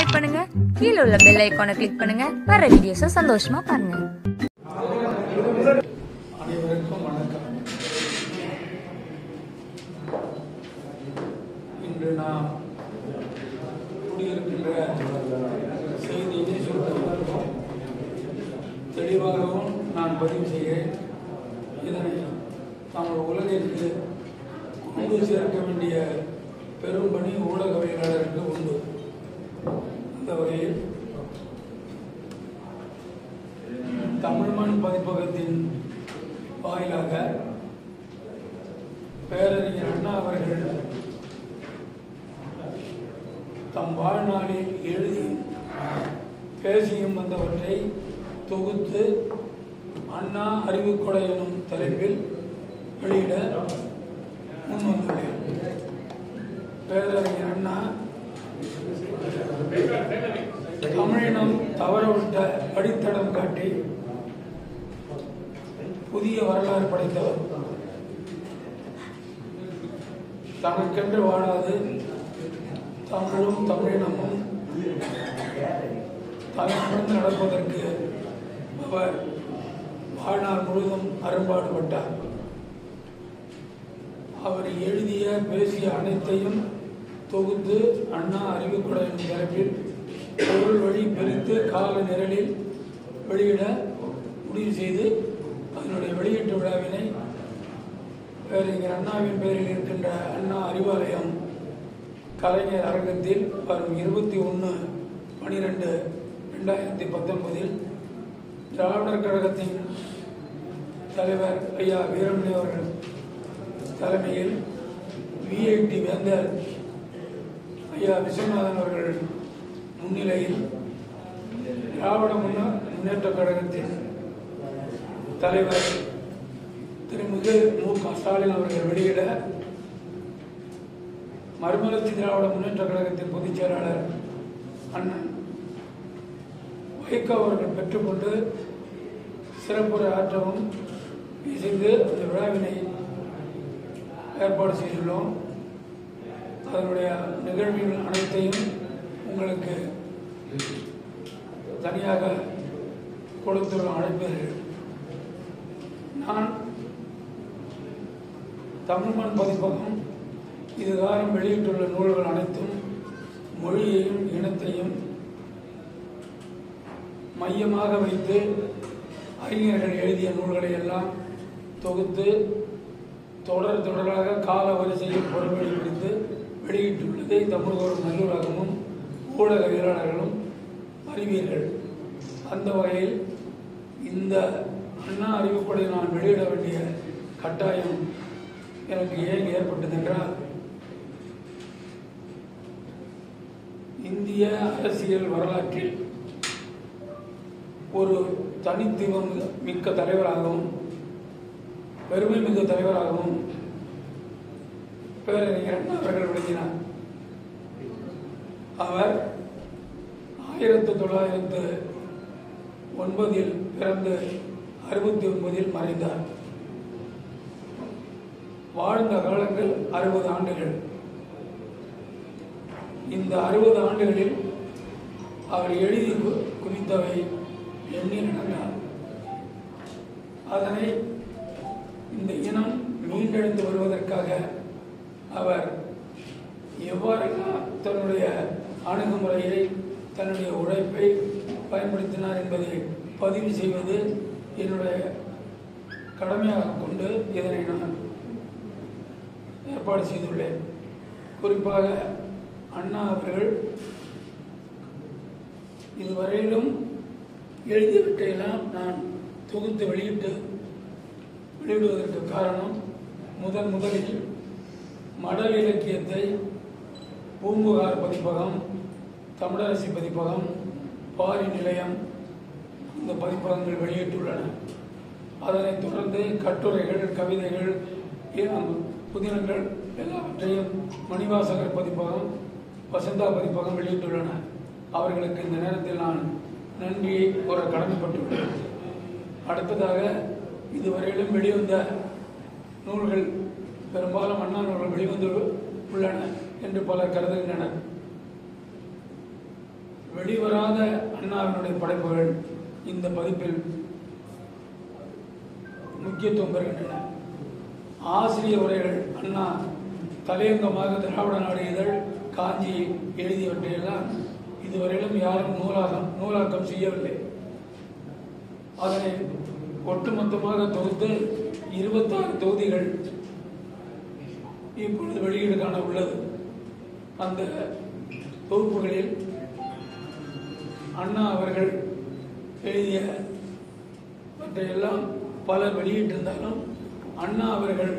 Click பண்ணுங்க கீழே உள்ள பெல் ஐகானை கிளிக் பண்ணுங்க வர வீடியோஸை சந்தோஷமா பாருங்க அனைவருக்கும் வணக்கம் இன்று நாம் குடியிருக்கின்ற செய்தியை சுருக்கமாகவும் தெளிவாகவும் நான் பதிவு செய்கிறேன் இதனை தமிழ் உலகிற்கு கொண்டு சேர்க்க வேண்டிய பெரும் பணி ஊடகவியலாளருக்கு உண்டு அந்த வகையில் தமிழ்மண் பதிப்பகத்தின் வாயிலாக பேரறிஞர் அண்ணா அவர்கள் தம் வாழ்நாளில் எழுதி பேசியும் வந்தவற்றை தொகுத்து அண்ணா அறிவுக்கொடை எனும் தலைப்பில் வெளியிட முன்வந்துள்ளேன் பேரறிஞர் அண்ணா தமிழினம் தவறவிட்ட அடித்தடம் காட்டி புதிய வரலாறு படைத்தவர் தனக்கென்று வாழாது தமிழும் தமிழினமும் தலைமுடன் நடப்பதற்கு அவர் வாழ்நாள் முழுவதும் அரும்பாடுபட்டார் அவர் எழுதிய பேசிய அனைத்தையும் தொகுத்து அண்ணா அறிவுக்குட எனும் தலைப்பில் பொருள் வழி பிரித்து கால நிரலில் வெளியிட முடிவு செய்து அதனுடைய வெளியீட்டு விழாவினை பேரறிஞர் அண்ணாவின் பேரில் இருக்கின்ற அண்ணா அறிவாலயம் கலைஞர் அரங்கத்தில் வரும் இருபத்தி ஒன்று பனிரெண்டு ரெண்டாயிரத்தி பத்தொன்பதில் திராவிடர் கழகத்தின் தலைவர் ஐயா வீரமணி அவர்கள் தலைமையில் விஐடி வேந்தர் ஐயா விஸ்வநாதன் அவர்கள் முன்னிலையில் திராவிட முன்ன முன்னேற்ற கழகத்தின் தலைவர் திருமிகு மு க ஸ்டாலின் அவர்கள் வெளியிட மறுமலர்ச்சி திராவிட முன்னேற்ற கழகத்தின் பொதுச் செயலாளர் அண்ணன் வைகோ அவர்கள் பெற்றுக்கொண்டு சிறப்புரை ஆற்றவும் இசைந்து அந்த விழாவினை ஏற்பாடு செய்துள்ளோம் அதனுடைய நிகழ்வுகள் அனைத்தையும் உங்களுக்கு தனியாக கொடுத்துள்ள அழைப்பீர்கள் நான் தமிழ்மண் பதிப்பகம் இதுகாரம் வெளியிட்டுள்ள நூல்கள் அனைத்தும் மொழியையும் இனத்தையும் மையமாக வைத்து அறிஞர்கள் எழுதிய நூல்களை எல்லாம் தொகுத்து தொடர் தொடராக கால வரிசையில் பொருள்வழி பிடித்து வெளியிட்டுள்ளதை தமிழ்கோரும் நல்லூராகமும் ஊடகவியலாளர்களும் அறிவீர்கள் அந்த வகையில் இந்த அண்ணா அறிவுப்படை நான் வெளியிட வேண்டிய கட்டாயம் எனக்கு ஏன் ஏற்பட்டது என்றால் இந்திய அரசியல் வரலாற்றில் ஒரு தனித்துவம் மிக்க தலைவராகவும் பெருமை மிக்க தலைவராகவும் பேரறிஞர் அண்ணா அவர்கள் விளங்கினார் அவர் ஆயிரத்தி தொள்ளாயிரத்து ஒன்பதில் பிறந்து அறுபத்தி ஒன்பதில் மறைந்தார் வாழ்ந்த காலங்கள் அறுபது ஆண்டுகள் இந்த அறுபது ஆண்டுகளில் அவர் எழுதி கு- குவித்தவை எண்ணி நடந்தார் அதனை இந்த இனம் மீண்டெழுந்து வருவதற்காக அவர் எவ்வாறெல்லாம் தன்னுடைய அணுகுமுறையை தன்னுடைய உழைப்பை பயன்படுத்தினார் என்பதை பதிவு செய்வது என்னுடைய கடமையாக கொண்டு இதனை நான் ஏற்பாடு செய்துள்ளேன் குறிப்பாக அண்ணா அவர்கள் இதுவரையிலும் எழுதியவற்றையெல்லாம் நான் தொகுத்து வெளியிட்டு வெளியிடுவதற்கு காரணம் முதன் முதலில் மடல் இலக்கியத்தை பூம்புகார் பதிப்பகம் தமிழரசி பதிப்பகம் பாரி நிலையம் இந்த பதிப்பகங்கள் வெளியிட்டுள்ளன அதனைத் தொடர்ந்து கட்டுரைகள் கவிதைகள் இ- புதினங்கள் எல்லாவற்றையும் மணிவாசகர் பதிப்பகம் வசந்தா பதிப்பகம் வெளியிட்டுள்ளன அவர்களுக்கு இந்த நேரத்தில் நான் நன்றியை கூற கடமைப்பட்டுள்ளேன் அடுத்ததாக இதுவரையிலும் வெளிவந்த நூல்கள் பெரும்பாலும் அண்ணா நூல்கள் வெளிவந்து உள்ளன என்று பலர் கருதுகின்றனர் வெளிவராத அண்ணாவினுடைய படைப்புகள் இந்த பதிப்பில் முக்கியத்துவம் பெறுகின்றன ஆசிரிய உரைகள் அண்ணா தலையங்கமாக திராவிட நாடு இதழ் காஞ்சி எழுதியவற்றையெல்லாம் இதுவரையிலும் யாரும் நூலாகம் நூலாக்கம் செய்யவில்லை அதனை ஒட்டுமொத்தமாக தொகுத்து இருபத்தாறு தொகுதிகள் இப்பொழுது வெளியீடு காண உள்ளது அந்த தொகுப்புகளில் அண்ணா அவர்கள் எழுதிய மற்றையெல்லாம் பலர் வெளியிட்டிருந்தாலும் அண்ணா அவர்கள்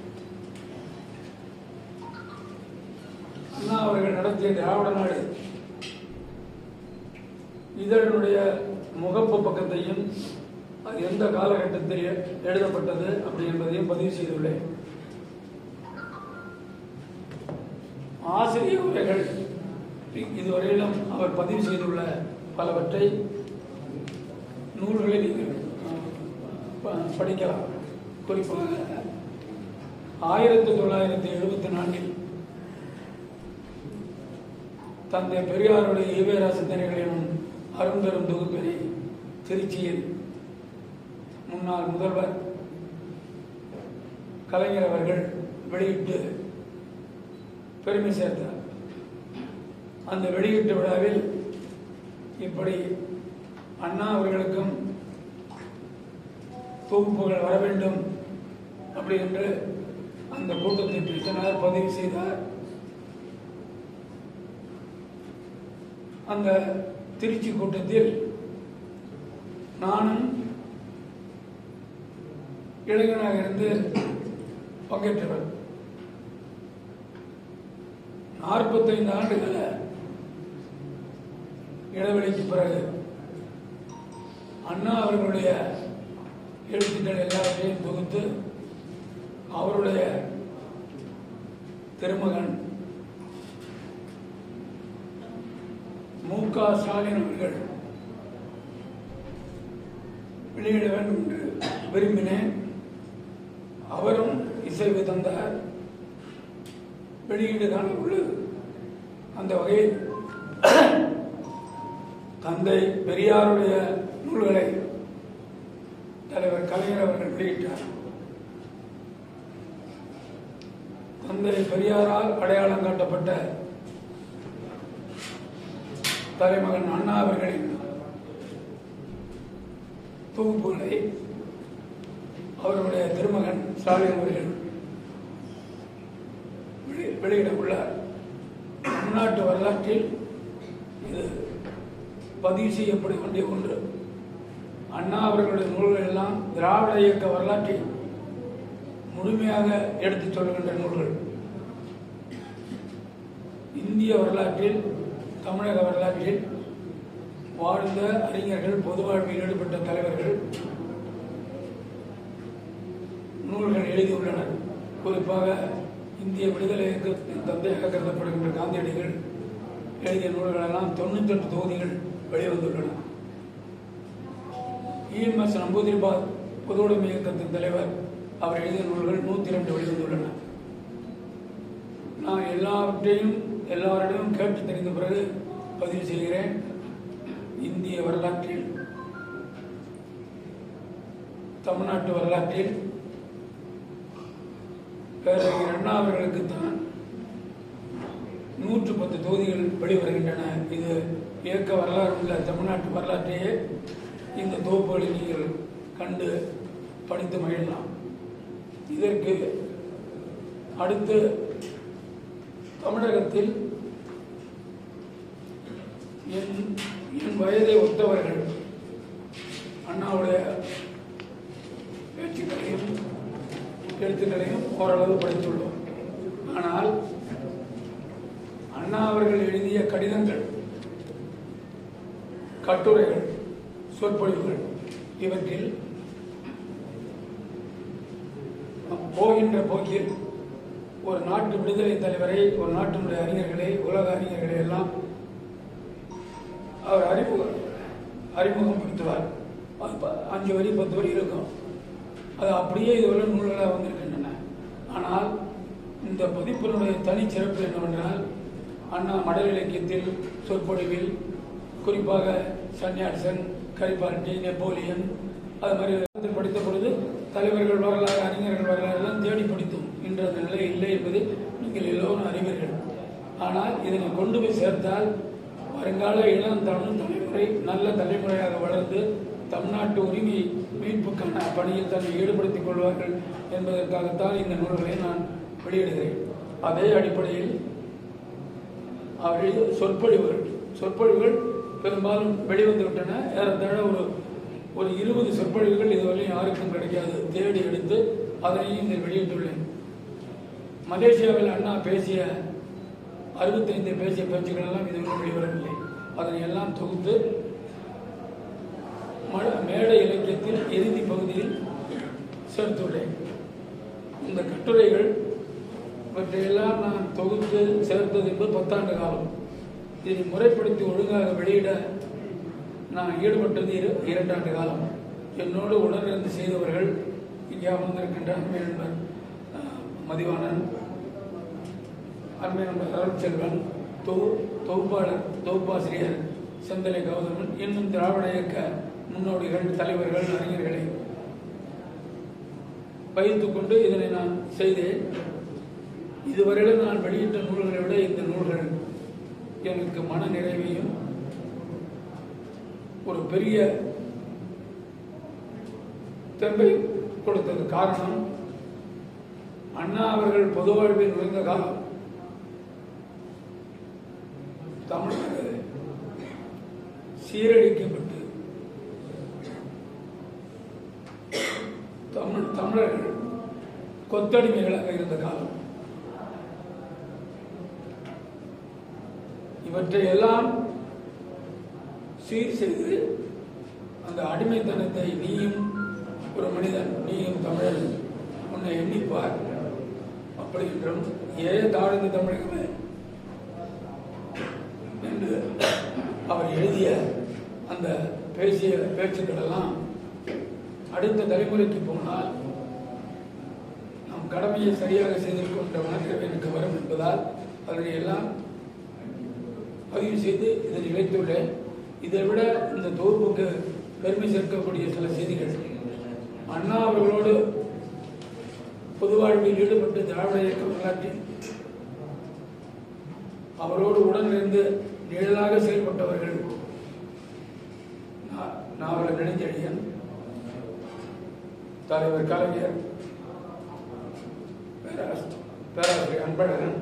அண்ணா அவர்கள் நடத்திய திராவிட நாடு இதனுடைய முகப்பு பக்கத்தையும் அது எந்த காலகட்டத்தில் எழுதப்பட்டது அப்படி என்பதையும் பதிவு செய்துள்ளேன் ஆசிரிய உரைகள் இதுவரையிலும் அவர் பதிவு செய்துள்ள பலவற்றை நூல்களை நீங்கள் ப- படிக்கலாம் குறிப்பாக ஆயிரத்தி தொள்ளாயிரத்தி எழுபத்தி நான்கில் தந்தை பெரியாருடைய ஈவேரா சிந்தனைகள் எனும் அரும்பெரும் தொகுப்பினை திருச்சியில் முன்னாள் முதல்வர் கலைஞர் அவர்கள் வெளியிட்டு பெருமை சேர்த்தார் அந்த வெளியீட்டு விழாவில் இப்படி அண்ணா அவர்களுக்கும் தொகுப்புகள் வர வேண்டும் அப்படி என்று அந்த கூட்டத்தை பேசினார் பதிவு செய்தார் அந்த திருச்சி கூட்டத்தில் நானும் இளைஞனாக இருந்து பங்கேற்றவர் நாற்பத்தைந்து ஆண்டுகள இடைவெளிக்கு பிறகு அண்ணா அவர்களுடைய எழுத்துக்கள் எல்லாவற்றையும் தொகுத்து அவருடைய திருமகன் மு க ஸ்டாலின் அவர்கள் வெளியிட வேண்டும் என்று விரும்பினேன் அவரும் இசைவு தந்தார் வெளியீடு காண உள்ளது அந்த வகையில் தந்தை பெரியாருடைய நூல்களை தலைவர் கலைஞர் அவர்கள் வெளியிட்டார் தந்தை பெரியாரால் அடையாளம் காட்டப்பட்ட தலைமகன் அண்ணா அவர்களின் தொகுப்புகளை அவருடைய திருமகன் ஸ்டாலின் அவர்கள் வெளி- வெளியிட உள்ளார் உள்நாட்டு வரலாற்றில் இது பதிவு செய்யப்பட வேண்டிய ஒன்று அண்ணா அவர்களுடைய நூல்கள் எல்லாம் திராவிட இயக்க வரலாற்றை முழுமையாக எடுத்துச் சொல்கின்ற நூல்கள் இந்திய வரலாற்றில் தமிழக வரலாற்றில் வாழ்ந்த அறிஞர்கள் பொது வாழ்வில் ஈடுபட்ட தலைவர்கள் நூல்கள் எழுதியுள்ளனர் குறிப்பாக இந்திய விடுதலை இயக்கத்தின் தந்தையாக கருதப்படுகின்ற காந்தியடிகள் எழுதிய நூல்கள் எல்லாம் தொண்ணூத்தெட்டு தொகுதிகள் வெளிவந்துள்ளன இஎம்எஸ் நம்பூதிரிபாத் பொது உடைமை இயக்கத்தின் தலைவர் அவர் எழுதிய நூல்கள் நூற்றி ரெண்டு வெளிவந்துள்ளன நான் எல்லாவற்றையும் எல்லாரிடமும் கேட்டு தெரிந்த பிறகு பதிவு செய்கிறேன் இந்திய வரலாற்றில் தமிழ்நாட்டு வரலாற்றில் பேரறிஞர் அண்ணா அவர்களுக்கு தான் நூற்று பத்து தொகுதிகள் வெளிவருகின்றன இது இயக்க வரலாறு உள்ள தமிழ்நாட்டு வரலாற்றையே இந்த தொகுப்புகளை நீங்கள் கண்டு படித்து மகிழலாம் இதற்கு அடுத்து தமிழகத்தில் என் என் வயதை ஒத்தவர்கள் அண்ணாவுடைய பேச்சுக்களையும் எழுத்துக்களையும் ஓரளவு படித்துள்ளோம் ஆனால் அண்ணா அவர்கள் எழுதிய கடிதங்கள் கட்டுரைகள் சொற்பொழிவுகள் இவற்றில் போகின்ற போக்கில் ஒரு நாட்டு விடுதலை தலைவரை ஒரு நாட்டினுடைய அறிஞர்களை உலக அறிஞர்களை எல்லாம் அவர் அறிமுகம் அறிமுகப்படுத்துவார் அது ப- அஞ்சு வரி பத்து வரி இருக்கும் அது அப்படியே இதுவரை நூல்களாக வந்திருக்கின்றன ஆனால் இந்த பதிப்பினுடைய தனிச்சிறப்பு என்னவென்றால் அண்ணா மடல் இலக்கியத்தில் சொற்பொழிவில் குறிப்பாக சன்னியாசன் கரிபால்டி நெப்போலியன் அது மாதிரி காலத்தில் படித்த பொழுது தலைவர்கள் வரலாறு அறிஞர்கள் வரலாறு எல்லாம் தேடி படித்தோம் இன்று அந்த நிலை இல்லை என்பதை நீங்கள் எல்லோரும் அறிவீர்கள் ஆனால் இதனை கொண்டு போய் சேர்த்தால் வருங்கால இளம் தமிழ் தலைமுறை நல்ல தலைமுறையாக வளர்ந்து தமிழ்நாட்டு உரிமை மீட்புக்கான பணியில் தன்னை ஈடுபடுத்திக் கொள்வார்கள் என்பதற்காகத்தான் இந்த நூல்களை நான் வெளியிடுகிறேன் அதே அடிப்படையில் அவர் எழுதிய சொற்பொழிவுகள் சொற்பொழிவுகள் பெரும்பாலும் வெளிவந்து விட்டன ஏறத்தாழ ஒரு ஒரு இருபது சொற்பொழிவுகள் இதுவரையும் யாருக்கும் கிடைக்காது தேடி எடுத்து அதனையும் இதில் வெளியிட்டுள்ளேன் மலேசியாவில் அண்ணா பேசிய அறுபத்தைந்து பேசிய பேச்சுக்கள் எல்லாம் இதுவரை வெளிவரவில்லை அதனை எல்லாம் தொகுத்து ம- மேடை இலக்கியத்தில் இறுதி பகுதியில் சேர்த்துள்ளேன் இந்த கட்டுரைகள் இவற்றையெல்லாம் நான் தொகுத்து சேர்த்தது என்பது பத்தாண்டு காலம் இதை முறைப்படுத்தி ஒழுங்காக வெளியிட நான் ஈடுபட்டது இரு இரண்டாண்டு காலம் என்னோடு உடனிருந்து செய்தவர்கள் இங்கே அமர்ந்திருக்கின்ற அன்பை நண்பர் அஹ், மதிவாணன் அன்பை நண்பர் அருட்செல்வன் தொ தொகுப்பாளர் தொகுப்பாசிரியர் செந்தலை கௌதமன் இன்னும் திராவிட இயக்க முன்னோடிகள் தலைவர்கள் அறிஞர்களை வைத்துக் கொண்டு இதனை நான் செய்தேன் இதுவரையிலும் நான் வெளியிட்ட நூல்களை விட இந்த நூல்கள் எனக்கு மன நிறைவையும் ஒரு பெரிய தெம்பை கொடுத்தது காரணம் அண்ணா அவர்கள் பொது வாழ்வில் நுழைந்த காலம் தமிழ்நாடு சீரழிக்கப்பட்டு தமிழ் தமிழர்கள் கொத்தடிமைகளாக இருந்த காலம் இவற்றை எல்லாம் சீர் செய்து அந்த அடிமைத்தனத்தை நீயும் ஒரு மனிதன் நீயும் தமிழன் உன்னை எண்ணிப்பார் அப்படி என்றும் ஏ தாழ்ந்த தமிழகமே என்று அவர் எழுதிய அந்த பேசிய பேச்சுக்கள் எல்லாம் அடுத்த தலைமுறைக்கு போனால் நாம் கடமையை சரியாக செய்திருக்கின்ற மனநிறைவு எனக்கு வரும் என்பதால் அதனை எல்லாம் பதிவு செய்து இதை இழைத்துள்ளேன் இதை விட இந்த தொகுப்புக்கு பெருமை சேர்க்கக்கூடிய சில செய்திகள் அண்ணா அவர்களோடு பொது வாழ்வில் ஈடுபட்டு திராவிட இயக்க வரலாற்றில் அவரோடு உடனிருந்து நிழலாக செயல்பட்டவர்கள் நா- நாவலர் நெடுஞ்செழியன் தலைவர் கலைஞர் பேராஸ்- பேராசிரியர் அன்பழகன்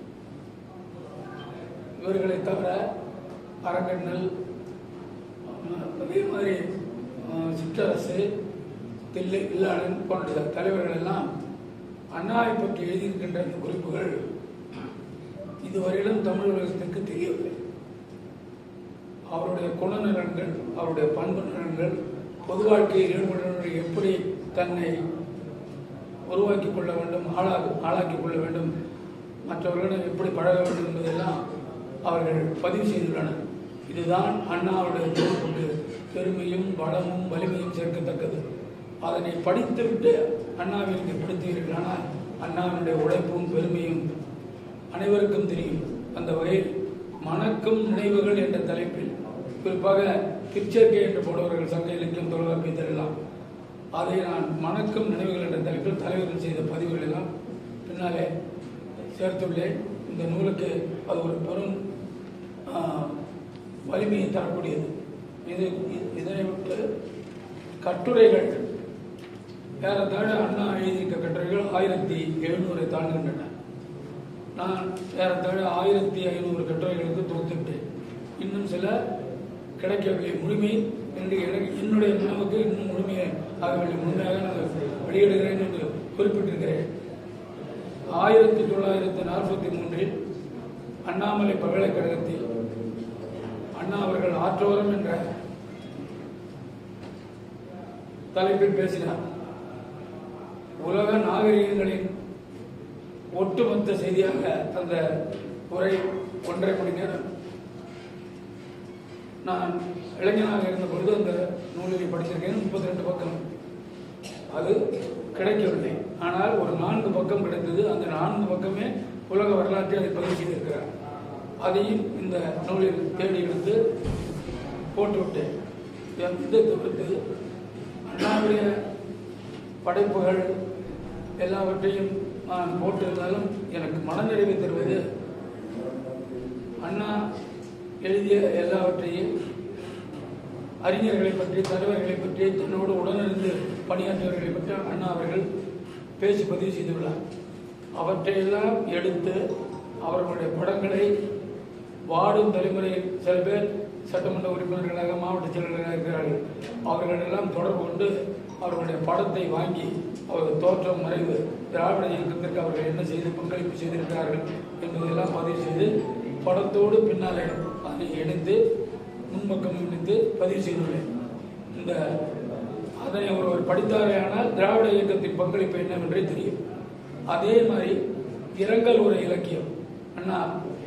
இவர்களை தவிர அரங்கண்ணல் அஹ், அதே மாதிரி அஹ், சிற்றரசு தில்லை இல்லாளன் போன்ற தலைவர்கள் எல்லாம் அண்ணாவை பற்றி எழுதியிருக்கின்ற இந்த குறிப்புகள் இதுவரையிலும் தமிழ் உலகத்திற்கு தெரியவில்லை அவருடைய குணநலன்கள் அவருடைய பண்பு நலன்கள் பொது வாழ்க்கையில் ஈடுபடுபவர்கள் எப்படி தன்னை உருவாக்கிக் கொள்ள வேண்டும் ஆளாக ஆளாக்கிக் கொள்ள வேண்டும் மற்றவர்களிடம் எப்படி பழக வேண்டும் என்பதெல்லாம் அவர்கள் பதிவு செய்துள்ளனர் இதுதான் அண்ணாவுடைய தொகுப்புக்கு பெருமையும் வளமும் வலிமையும் சேர்க்கத்தக்கது அதனை படித்துவிட்டு அண்ணாவை நீங்கள் படித்தீர்கள் ஆனால் அண்ணாவினுடைய உழைப்பும் பெருமையும் அனைவருக்கும் தெரியும் அந்த வகையில் மணக்கும் நினைவுகள் என்ற தலைப்பில் குறிப்பாக திருச்சேர்க்கை என்று போடுவர்கள் சங்க இலக்கியம் தொழில்நுட்பம் தரலாம் அதை நான் மணக்கும் நினைவுகள் என்ற தலைப்பில் தலைவர்கள் செய்த பதிவுகள் எல்லாம் பின்னாலே சேர்த்துள்ளேன் இந்த நூலுக்கு அது ஒரு பெரும் ஆ, வலிமையை தரக்கூடியது இது இ- இதனை விட்டு கட்டுரைகள் ஏறத்தாழ அண்ணா எழுதியிருக்க கட்டுரைகள் ஆயிரத்தி எழுநூறை தாண்டுகின்றன நான் ஏறத்தாழ ஆயிரத்தி ஐநூறு கட்டுரைகளுக்கு தொகுத்துவிட்டேன் இன்னும் சில கிடைக்கவில்லை முழுமை என்று எனக்கு என்னுடைய நினைவுக்கு இன்னும் முழுமையை ஆகவில்லை முழுமையாக நான் வெளியிடுகிறேன் என்று குறிப்பிட்டிருக்கிறேன் ஆயிரத்தி தொள்ளாயிரத்தி நாற்பத்தி மூன்றில் அண்ணாமலை பல்கலைக்கழகத்தில் அண்ணா அவர்கள் ஆற்றோரம் என்ற தலைப்பில் பேசினார் உலக நாகரிகங்களின் ஒட்டுமொத்த செய்தியாக அந்த உரை ஒன்றரை மணி நேரம் நான் இளைஞனாக இருந்த பொழுது அந்த நூலினை படித்திருக்கேன் முப்பத்தி ரெண்டு பக்கம் அது கிடைக்கவில்லை ஆனால் ஒரு நான்கு பக்கம் கிடைத்தது அந்த நான்கு பக்கமே உலக வரலாற்றை அதை பதிவு செய்திருக்கிறார் அதையும் இந்த நூலில் தேடி எடுத்து போட்டுவிட்டேன் என் இதை தவிர்த்து அண்ணாவுடைய படைப்புகள் எல்லாவற்றையும் நான் போட்டிருந்தாலும் எனக்கு மனநிறைவை தருவது அண்ணா எழுதிய எல்லாவற்றையும் அறிஞர்களை பற்றி தலைவர்களை பற்றி தன்னோடு உடனிருந்து பணியாற்றியவர்களை பற்றி அண்ணா அவர்கள் பேசி பதிவு செய்துள்ளார் அவற்றையெல்லாம் எடுத்து அவர்களுடைய படங்களை வாடும் தலைமுறையில் சில பேர் சட்டமன்ற உறுப்பினர்களாக மாவட்ட செயலர்களாக இருக்கிறார்கள் அவர்களெல்லாம் தொடர்பு கொண்டு அவர்களுடைய படத்தை வாங்கி அவர்கள் தோற்றம் மறைவு திராவிட இயக்கத்திற்கு அவர்கள் என்ன செய்து பங்களிப்பு செய்திருக்கிறார்கள் என்பதையெல்லாம் பதிவு செய்து படத்தோடு பின்னாலே அதனை இணைத்து முன்பக்கம் இணைத்து பதிவு செய்துள்ளேன் இந்த அதனை ஒருவர் படித்தாரேயானால் திராவிட இயக்கத்தின் பங்களிப்பு என்னவென்றே தெரியும் அதே மாதிரி இரங்கல் ஒரு இலக்கியம் அண்ணா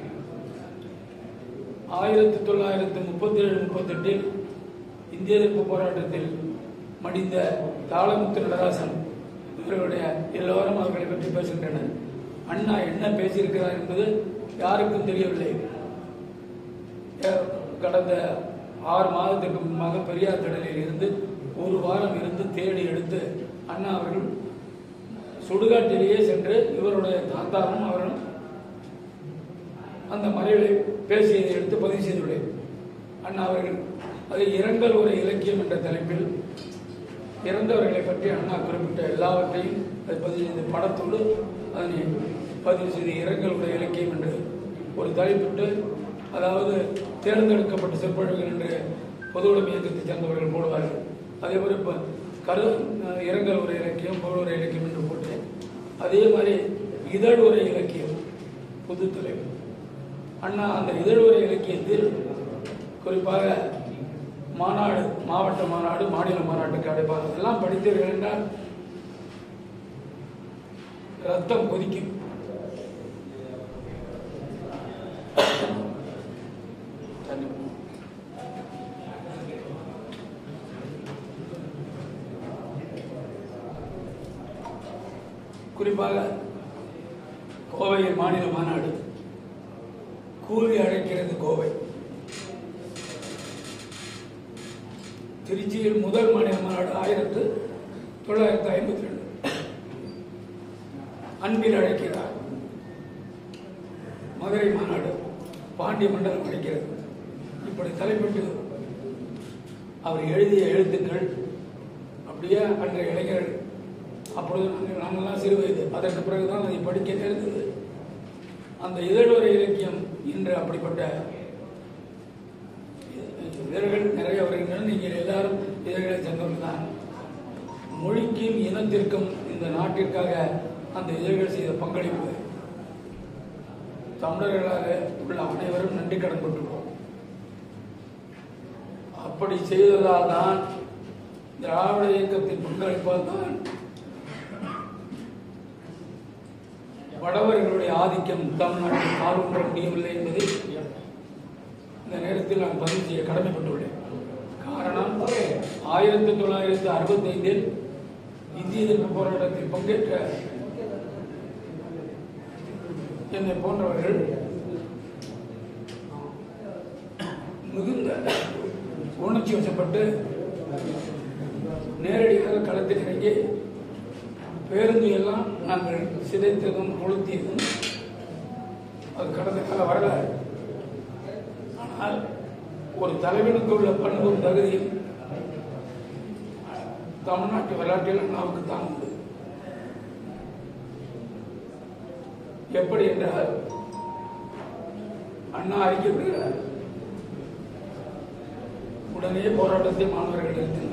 ஆயிரத்தி தொள்ளாயிரத்தி முப்பத்தி ஏழு முப்பத்தெட்டில் இந்திய எதிர்ப்பு போராட்டத்தில் மடிந்த தாளமுத்து நடராசன் இவர்களுடைய எல்லோரும் அவர்களை பற்றி பேசுகின்றனர் அண்ணா என்ன பேசியிருக்கிறார் என்பது யாருக்கும் தெரியவில்லை ஏ- கடந்த ஆறு மாதத்துக்கு முன்பாக பெரியார் கடலில் இருந்து ஒரு வாரம் இருந்து தேடி எடுத்து அண்ணா அவர்கள் சுடுகாட்டிலேயே சென்று இவருடைய தாத்தாவும் அவரும் அந்த மறைவை பேசியதை எடுத்து பதிவு செய்துள்ளேன் அண்ணா அவர்கள் அது இரங்கல் ஒரு இலக்கியம் என்ற தலைப்பில் இறந்தவர்களை பற்றி அண்ணா குறிப்பிட்ட எல்லாவற்றையும் அது பதிவு செய்த படத்தோடு அதனை பதிவு செய்த இரங்கல் ஒரு இலக்கியம் என்று ஒரு தலைப்பிட்டு அதாவது தேர்ந்தெடுக்கப்பட்ட சொற்பொழிவுகள் என்று பொது உடைமை இயக்கத்தை சேர்ந்தவர்கள் போடுவார்கள் அதே போல இப்போ கரு இரங்கல் ஒரு இலக்கியம் பொருள் ஒரு இலக்கியம் என்று போட்டேன் அதே மாதிரி இதழ் ஒரு இலக்கியம் புது தலைவர் அண்ணா அந்த இதழ்வுரை இலக்கியத்தில் குறிப்பாக மாநாடு மாவட்ட மாநாடு மாநில மாநாட்டுக்கு அடைப்பார் அதெல்லாம் படித்தீர்கள் என்றால் ரத்தம் கொதிக்கும் தண்ணி. குறிப்பாக கோவையில் மாநில மாநாடு கூவி அழைக்கிறது கோவை திருச்சியில் முதல் மாநில மாநாடு ஆயிரத்து தொள்ளாயிரத்து ஐம்பத்தி ரெண்டு அன்பில் அழைக்கிறார் மதுரை மாநாடு பாண்டிய மண்டலம் அழைக்கிறது இப்படி தலைப்பிட்டு அவர் எழுதிய எழுத்துக்கள் அப்படியே அன்றைய இளைஞர்கள் அப்பொழுது நாங்கள் நாங்கள்லாம் சிறு வயது அதற்கு பிறகுதான் அதை படிக்க நேர்ந்தது அந்த இதழ்வரை இலக்கியம் இன்று அப்படிப்பட்ட இதழ்கள் நிறைய வருகின்றன நீங்கள் எல்லாரும் இதழ்களை சேர்ந்தவர்கள் தான் மொழிக்கும் இனத்திற்கும் இந்த நாட்டிற்காக அந்த இதழ்கள் செய்த பங்களிப்பு தமிழர்களாக உள்ள அனைவரும் நன்றி கடன் கொண்டுள்ளோம் அப்படி செய்ததால் தான் திராவிட இயக்கத்தின் பங்களிப்பால் தான் வடவர்களுடைய ஆதிக்கம் தமிழ்நாட்டில் காலூன்ற முடியவில்லை என்பதை இந்த நேரத்தில் நான் பதிவு செய்ய கடமைப்பட்டுள்ளேன் காரணம் ஆயிரத்தி தொள்ளாயிரத்தி அறுபத்தி ஐந்தில் இந்திய எதிர்ப்பு போராட்டத்தில் பங்கேற்ற என்னை போன்றவர்கள் மிகுந்த உணர்ச்சி வசப்பட்டு நேரடியாக களத்தில் இறங்கி பேருந்து எல்லாம் நாங்கள் சிதைத்ததும் கொளுத்தியதும் அது கடந்த கால வரலாறு ஆனால் ஒரு தலைவனுக்கு உள்ள பண்பும் தகுதியும் தமிழ்நாட்டு வரலாற்றில் அண்ணாவுக்கு தான் உண்டு எப்படி என்றால் அண்ணா அறிக்கை விடுகிறார் உடனே போராட்டத்தை மாணவர்கள் நிறுத்தினர்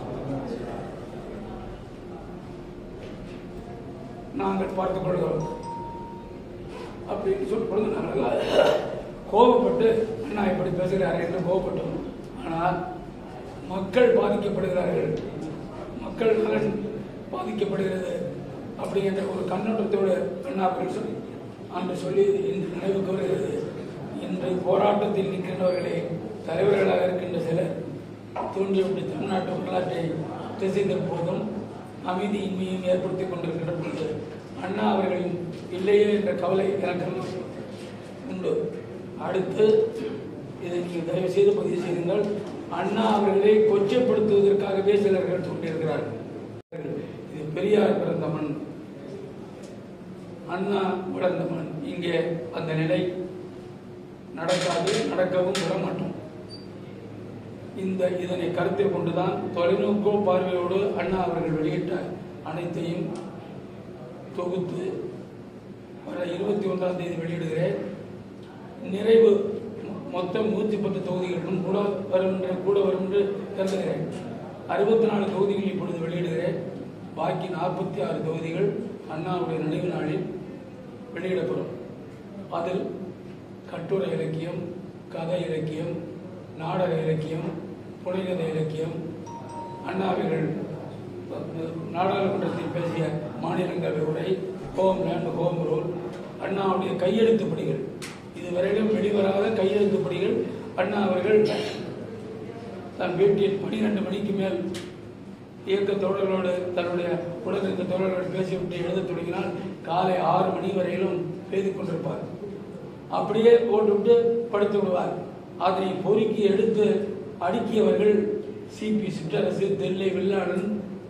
நாங்கள் பார்த்துக் கொள்கிறோம் அப்படின்னு சொல்லி பொழுது நாங்கள் கோபப்பட்டு அண்ணா இப்படி பேசுகிறார் என்று கோபப்பட்டோம் ஆனால் மக்கள் பாதிக்கப்படுகிறார்கள் மக்கள் நலன் பாதிக்கப்படுகிறது அப்படிங்கிற ஒரு கண்ணோட்டத்தோடு அண்ணா அவர்கள் சொல்லி அன்று சொல்லி இன்று நினைவுக்கு வருகிறது இன்று போராட்டத்தில் நிற்கின்றவர்களே தலைவர்களாக இருக்கின்ற சிலர் தூண்டிவிட்டு தமிழ்நாட்டு வரலாற்றை திசை திருப்புவதும் அமைதியின்மையும் ஏற்படுத்திக் கொண்டிருக்கின்ற பொழுது அண்ணா அவர்களின் இல்லையே என்ற கவலை எனக்கு உண்டு அடுத்து இதை நீங்கள் தயவு செய்து பதிவு செய்யுங்கள் அண்ணா அவர்களை கொச்சைப்படுத்துவதற்காகவே சிலர்கள் தோன்றியிருக்கிறார்கள் இது பெரியார் பிறந்த மண் அண்ணா வளர்ந்த மண் இங்கே அந்த நிலை நடக்காது நடக்கவும் விட மாட்டோம் இந்த இதனை கருத்தில் கொண்டுதான் தொலைநோக்கு பார்வையோடு அண்ணா அவர்கள் வெளியிட்ட அனைத்தையும் தொகுத்து வர இருபத்தி ஒன்றாம் தேதி வெளியிடுகிறேன் நிறைவு மொ- மொத்தம் நூற்றி பத்து தொகுதிகளிலும் கூட வரும் என்று கூட வரும் என்று கருதுகிறேன் அறுபத்தி நாலு தொகுதிகள் இப்பொழுது வெளியிடுகிறேன் பாக்கி நாற்பத்தி ஆறு தொகுதிகள் அண்ணாவுடைய நினைவு நாளில் வெளியிடப்படும் அதில் கட்டுரை இலக்கியம் கதை இலக்கியம் நாடக இலக்கியம் புனைகதை இலக்கியம் அண்ணாவிகள் நாடாளுமன்றத்தில் பேசிய மாநிலங்களவை உரை ஹோம் லேண்ட் ஹோம் ரூல் அண்ணாவுடைய கையெழுத்து பணிகள் இதுவரையிலும் வெளிவராத கையெழுத்து பணிகள் அண்ணா அவர்கள் தன் வீட்டில் பனிரெண்டு மணிக்கு மேல் இயக்க தோழர்களோடு தன்னுடைய உடன் இருந்த தோழர்களோடு பேசிவிட்டு எழுதத் தொடங்கினால் காலை ஆறு மணி வரையிலும் எழுதி கொண்டிருப்பார் அப்படியே போட்டுவிட்டு படுத்து விடுவார் அதனை பொறுக்கி எடுத்து அடுக்கியவர்கள் சிபி சிற்றரசு தெல்லை வெள்ளாளன்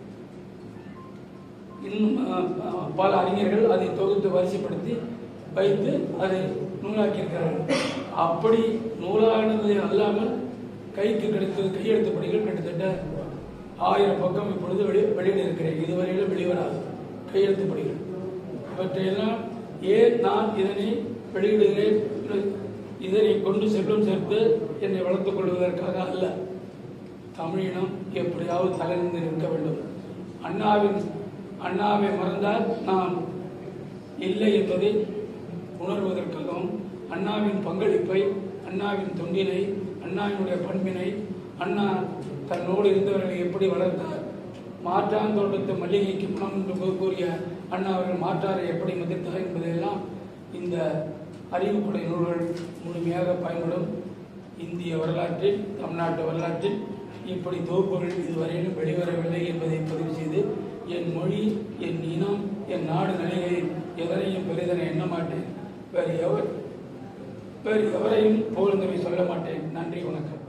இன்னும் அஹ், அஹ், பல அறிஞர்கள் அதை தொகுத்து வரிசைப்படுத்தி வைத்து அதை நூலாக்கியிருக்கிறார்கள் அப்படி நூலானது அல்லாமல் கைக்கு கிடைத்தது கையெழுத்து பணிகள் கிட்டத்தட்ட ஆயிரம் பக்கம் இப்பொழுது வெளி வெளியிட இருக்கிறேன் இதுவரையிலும் வெளிவராது கையெழுத்து பணிகள் இவற்றையெல்லாம் ஏன் நான் இதனை வெளியிடுகிறேன் இதனை கொண்டு செல்வம் சேர்த்து என்னை வளர்த்துக் கொள்வதற்காக அல்ல தமிழினம் எப்படியாவது தலைநின்று நிற்க வேண்டும் அண்ணாவின் அண்ணாவை மறந்தால் நான் இல்லை என்பதை உணர்வதற்காகவும் அண்ணாவின் பங்களிப்பை அண்ணாவின் தொண்டினை அண்ணாவினுடைய பண்பினை அண்ணா தன்னோடு இருந்தவர்களை எப்படி வளர்த்தார் மாற்றான் தோட்டத்து மல்லிகைக்கு மனம் என்று கூ- கூறிய அண்ணா அவர்கள் மாற்றாரை எப்படி மதித்தார் என்பதையெல்லாம் இந்த அறிவுக்குடை நூல்கள் முழுமையாக பயன்படும் இந்திய வரலாற்றில் தமிழ்நாட்டு வரலாற்றில் இப்படி தொகுப்புகள் இதுவரையிலும் வெளிவரவில்லை என்பதை பதிவு செய்து என் மொழி என் இனம் என் நாடு நிலைகளில் எதனையும் பெரிதென எண்ண மாட்டேன் வேறு எவர் வேறு எவரையும் புகழ்ந்தவை சொல்ல மாட்டேன் நன்றி வணக்கம்